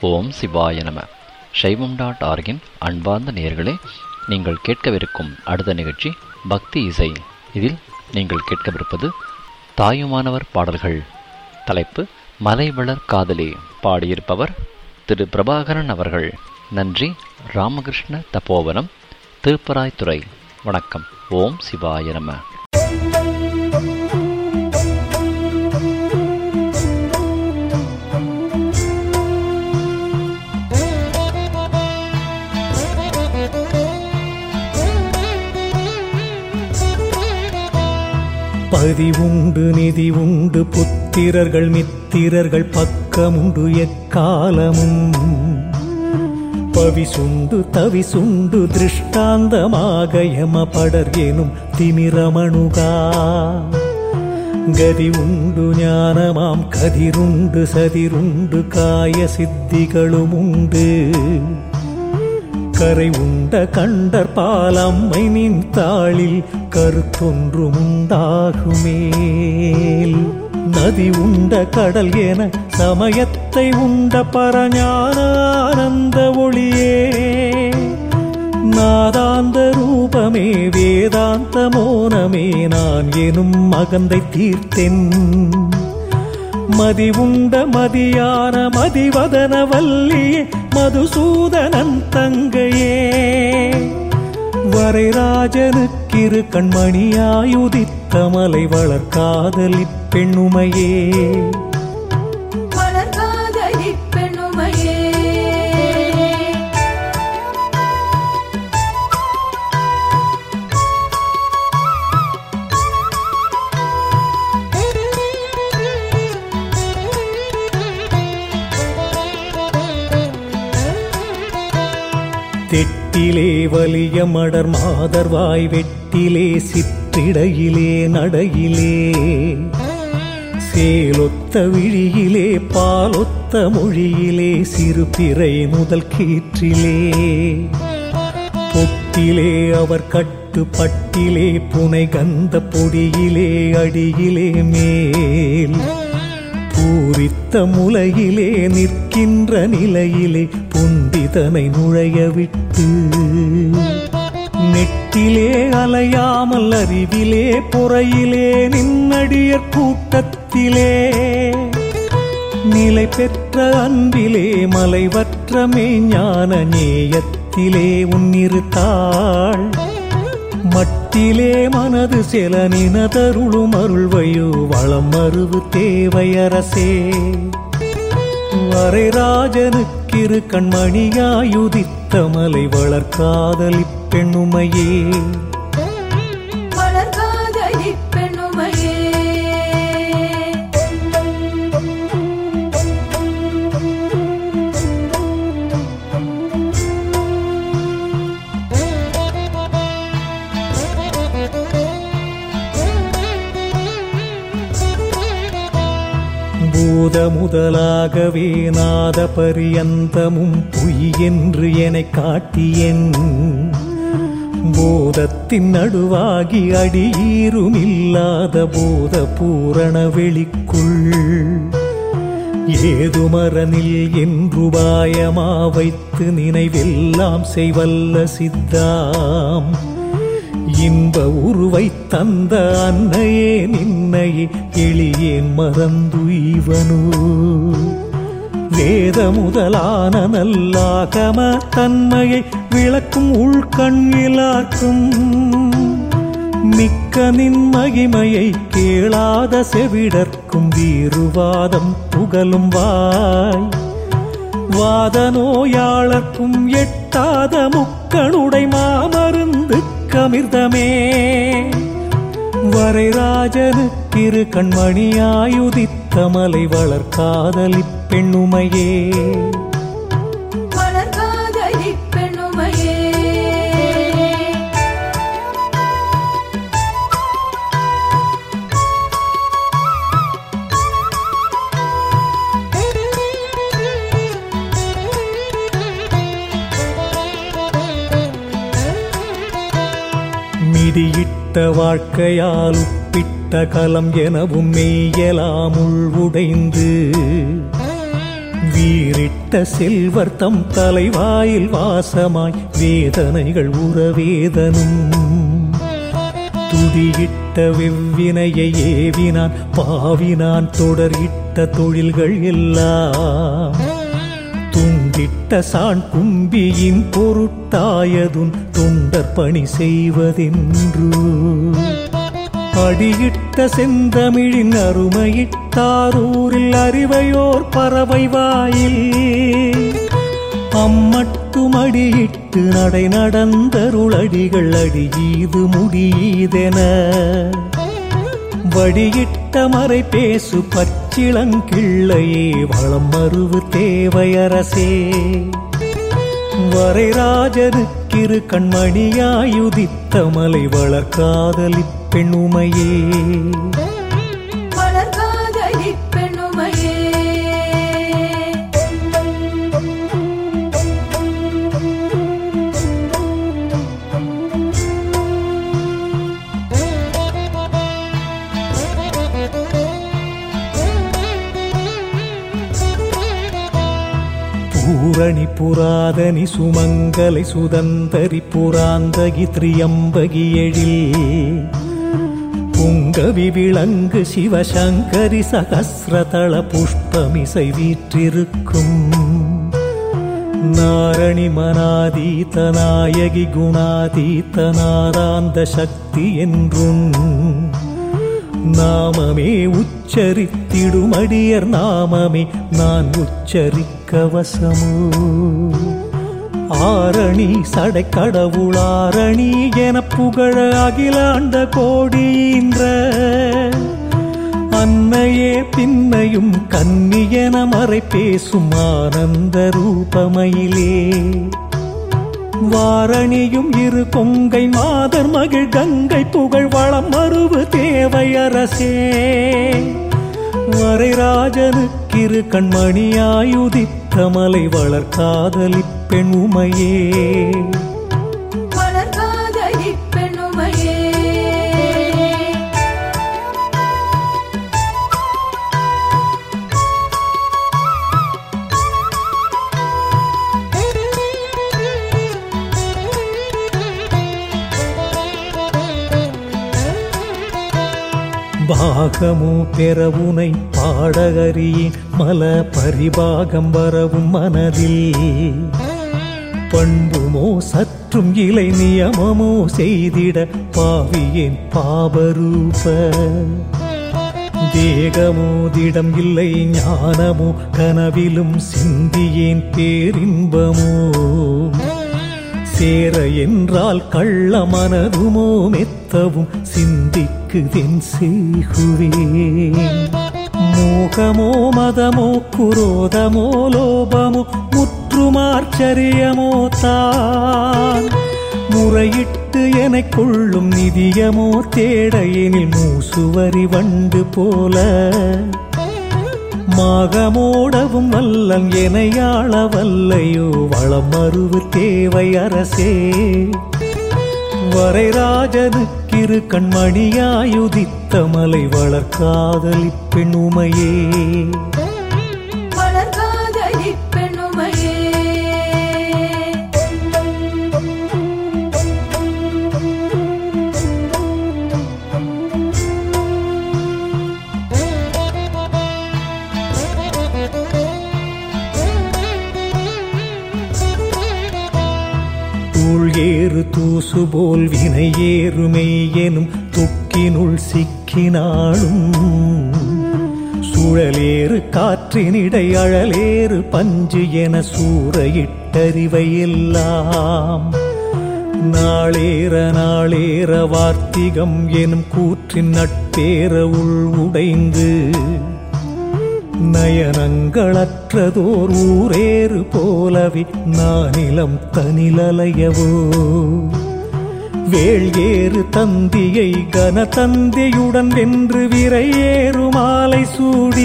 ஓம் சிவாய நம சைவம் டாட் ஆர்கின் அன்பார்ந்த நேயர்களே நீங்கள் கேட்கவிருக்கும் அடுத்த நிகழ்ச்சி பக்தி இசை இதில் நீங்கள் கேட்கவிருப்பது தாயுமானவர் பாடல்கள் தலைப்பு மலைவளர் காதலி பாடியிருப்பவர் திரு பிரபாகரன் அவர்கள் நன்றி ராமகிருஷ்ண தபோவனம் திருப்பராய்த்துறை வணக்கம் ஓம் சிவாய நம பதி உண்டு நிதி உண்டு புத்திரர்கள் மித்திரர்கள் பக்கமுண்டு எக்காலமும் பவிசுண்டு தவிசுண்டு திருஷ்டாந்தமாக யம படர் எனும் திமிரமணுகா கதி உண்டு ஞானமாம் கதிருண்டு சதிருண்டு காய சித்திகளும் உண்டு கரை உண்ட கண்டர் பாலம்மை நின் தாளில் கருத்தொன்றும் உண்டாகுமேல் நதி உண்ட கடல் என சமயத்தை உண்ட பரஞானானந்த ஒளியே நாதாந்த ரூபமே வேதாந்த மோனமே நான் எனும் மகந்தை தீர்த்தென் மதி உண்ட மதியான மதிவதன வல்லியே மதுசூதனன் தங்கையே வரைராஜனுக்கிரு கண்மணியாயுதித்த மலை வளர்காதலி பெண்ணுமையே வளர்காதலி பெண்ணுமையே தெட்டிலே வலிய மடர் மாதர்வாய் வெட்டிலே சிற்றிடையிலே நடையிலே சேலொத்த விழியிலே பாலொத்த மொழியிலே சிறு பிறை முதல் கீற்றிலே பொட்டிலே அவர் கட்டு பட்டிலே புனை கந்த பொடியிலே அடியிலே மேல் பூரித்த முலையிலே நிற்கின்ற நிலையிலே புந்திதனை நுழைய விட்டு நெட்டிலே அலையாமல் அறிவிலே பொறையிலே நின்னடியற் கூட்டத்திலே நிலை பெற்ற அன்பிலே மலைவற்ற மெய்ஞான நேயத்திலே உன்னிருத்தாள் மட்டிலே மனது செல நினதருளும் அருள்வையோ வளம் மருவு தேவையரசே வரைராஜனுக்கிரு கண்மணியாயுதித்த மலை வளர்காதலி பெண்ணுமையே வளர்காதலி பெண்ணுமையே பூத முதலாகவே நாத பரியந்தமும் பொய் என்று எனக் காட்டியன் போதத்தின் நடுவாகி அடியீரும் இல்லாத போத பூரண வெளிக்குள் ஏதுமரனில் என்றுபாயமா வைத்து நினைவெல்லாம் செய்வல்ல சித்தாம் இன்ப உருவை தந்த அன்னையே நின்னையே எளியேன் மறந்துய்வனு வேத முதலான நல்லாகம தன்மையை விளக்கும் உள்கண்ணிலாக்கும் மிக்க நின் மகிமையை கேளாத செவிடர்க்கும் வீறுவாதம் புகழும் வாய் வாத நோயாளர்க்கும் எட்டாத முக்கணுடை மாமருந்து கமிர்தமே வரைராஜனுக்கிரு கண்மணியாயுதித்த மலை வளர்காதலி பெண்ணுமையே வளர்காதலி பெண்ணுமையே மிதியிட்ட வாழ்க்கையால் உப்பிட்ட கலம் எனவும் மெய்யலாம் உள்வுடைந்து வீரிட்ட செல்வர் தம் தலைவாயில் வாசமாய் வேதனைகள் உறவேதனும் துதியிட்ட வெவ்வினையை ஏவினான் பாவினான் தொடரிட்ட தொழில்கள் எல்லாம் துண்டிட்ட சான் கும்பியின் பொருட்டாயதுன் தொண்டர் பணி செய்வதென்று அடியிட்ட செந்தமிழின் அருமையிட்டாரூரில் அறிவையோர் பறவை வாயில் அம்மட்டும் அடியிட்டு நடை நடந்தருளடிகள் அடியீது முடியீதென வடியிட்ட மறை பேசு பச்சிளங்கிள்ளையே வளம் மருவு தேவையரசே வரைராஜனுக்கிரு கண்மணியாயுதித்த மலை வளர்காதலி பெண்ணுமையே வளர்காதலி பெண்ணுமையே பூரணி புராதனி சுமங்கலை சுதந்தரி புராந்தகி திரியம்பகி எழில் புங்கவி விளங்கு சிவசங்கரி சகசிரதள புஷ்பமிசை வீற்றிருக்கும் நாரணி மனாதீத நாயகி குணாதீத நாராந்த சக்தி என்றும் நாமமே உச்சரித்திடும் அடியர் நாமமே நான் உச்சரிக்க வசமோ ஆரணி சடை கடவுளாரணி என புகழ அகிலாண்ட கோடீன்ற அன்னையே பின்னையும் கன்னியன மறை பேசும் ஆனந்த ரூபமயிலே வாரணியும் இரு கொங்கை மாதர் மகிழ் கங்கை புகழ் வளம் மறுவு தேவையரசே வரைராஜனுக்கிரு கண்மணியாயுதித்த மலை வளர்காதலி பெண் உமையே வளர்காதலி பெண்ணுமையே பாகமோ பெறவுனை பாடகரியின் மல பரிபாகம் வரவும் மனதில் பண்புமோ சற்றும் இலை நியமமோ செய்திட பாவியேன் பாபரூப தேகமோ திடம் இல்லை ஞானமோ கனவிலும் சிந்தியேன் பேரின்பமோ சேர என்றால் கள்ள மனதுமோ மெத்தவும் சிந்திக்குதென் செய்குவேன் மோகமோ மதமோ குரோதமோ லோபமோ முற்றுமார்ச்சரியமோ தான் முறையிட்டு எனக் கொள்ளும் நிதியமோ தேட எனில் மூசுவரி வண்டு போல மாகமோடவும் வல்லன் எனையாள வல்லையோ வளம் மறுவு தேவை அரசே வரைராஜனுக்கிரு கண்மணியாயுதித்த மலை வளர்காதலி பெண் உமையே வளர்காதலி பெண்ணுமையே தூள் ஏறு தூசு போல் வினை ஏறுமை எனும் தொக்கினுள் சிக்கினாலும் சுழலேறு காற்றினிடை அழலேறு பஞ்சு என சூறையிட்டறிவை எல்லாம் நாளேற நாளேற வார்த்திகம் எனும் கூற்றின் நட்பேற உள் உடைந்து நயனங்களற்றதோர் ஊரேறு போலவே நானிலம் தனிலலையவோ வேள்ஏறு தந்தியை கனதந்தியுடன் வென்று விரையேறு மாலை சூடி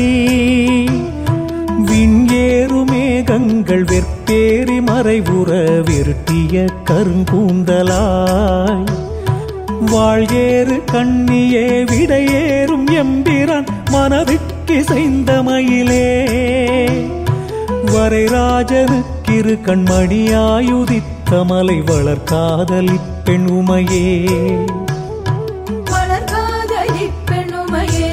விண்ஏறு மேகங்கள் வெற்பேரி மறைவுற விருட்டிய கருங்கூந்தலாய் வாழ்ஏறு கண்ணியே விடையேறும் எம்பிரான் மனதிற்கு செய்த மயிலே வரைராஜனுக்கிரு கண்மணியாயுதித்த மலை வளர்காதலி பெண் உமையே வளர்காதலி பெண்ணுமையே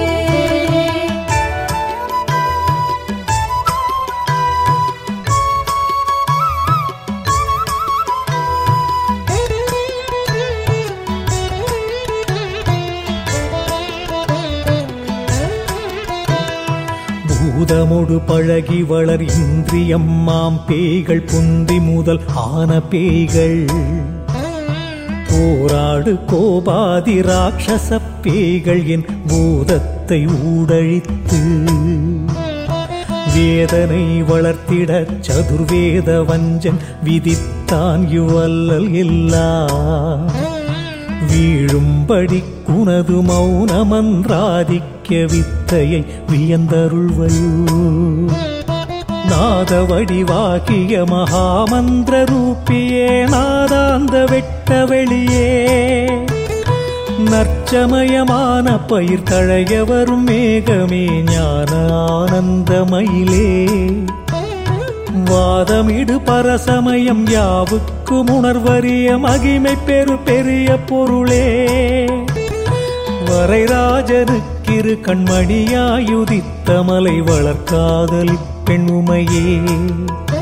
பூதமொடு பழகி வளர் இந்திரியம்மாம் பேய்கள் புந்தி முதல் ஆன பேய்கள் போராடு கோபாதி ராட்சச பேய்கள் என் பூதத்தை ஊடழித்து வேதனை வளர்த்திட சதுர்வேத வஞ்சன் விதித்தான் இவ்வல்லல் எல்லாம் வீழும்படி குனது மௌனமன்றாதிக்க வித்தையை வியந்தருள்வயோ நாத வடிவாகிய மகாமந்திர ரூபியே நாதாந்த வெட்ட வெளியே நற்சமயமான பயிர் தழைய வரும் மேகமே ஞான ஆனந்தமயிலே வாதமிடு பரசமயம் யாவுக்கும் உணர்வறிய மகிமை பெரு பெரிய பொருளே வரைராஜனுக்கிரு கண்மணியாயுதித்த மலை வளர்க்காதலி பெண் உமையே